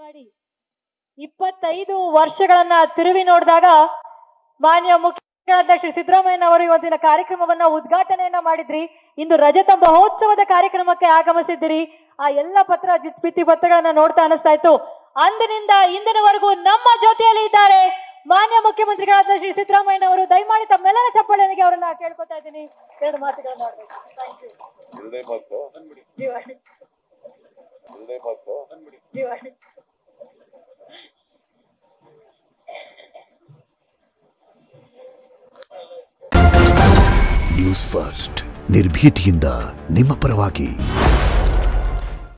ಮಾಡಿ ಇಪ್ಪತ್ತೈದು ವರ್ಷಗಳನ್ನ ತಿರುವಿ ನೋಡಿದಾಗ ಮಾನ್ಯ ಮುಖ್ಯಾಧ್ಯಕ್ಷ ಶ್ರೀ ಸಿದ್ದರಾಮಯ್ಯನವರು ಇವತ್ತಿನ ಕಾರ್ಯಕ್ರಮವನ್ನ ಉದ್ಘಾಟನೆಯನ್ನ ಮಾಡಿದ್ರಿ ಇಂದು ರಜತ ಮಹೋತ್ಸವದ ಕಾರ್ಯಕ್ರಮಕ್ಕೆ ಆಗಮಿಸಿದ್ದೀರಿ ಆ ಎಲ್ಲ ಪತ್ರ ಜಿ- ಭಿತ್ತಿ ಪತ್ರಗಳನ್ನ ನೋಡ್ತಾ ಅನಿಸ್ತಾ ಇತ್ತು ಅಂದಿನಿಂದ ಇಂದಿನವರೆಗೂ ನಮ್ಮ ಜೊತೆಯಲ್ಲಿ ಇದ್ದಾರೆ ಮಾನ್ಯ ಮುಖ್ಯಮಂತ್ರಿಗಳಾದ ಶ್ರೀ ಸಿದ್ದರಾಮಯ್ಯನವರು ದಯಮಾಡಿ ತಮ್ಮೆಲ್ಲರ ಚಪ್ಪಾಳೆನಿಗೆ ಅವರನ್ನ ಕೇಳ್ಕೊತಾ ಇದ್ದೀನಿ ಎರಡು ಮಾತುಗಳನ್ನ ಆಡ್ಬೇಕು. Thank you. ಎರಡೇ ಮಾತು ನೀವು ಆಡಿ. ಎರಡೇ ಮಾತು ನೀವು ಆಡಿ. ನ್ಯೂಸ್ ಫಸ್ಟ್ ನಿರ್ಭೀತಿಯಿಂದ ನಿಮ್ಮ ಪರವಾಗಿ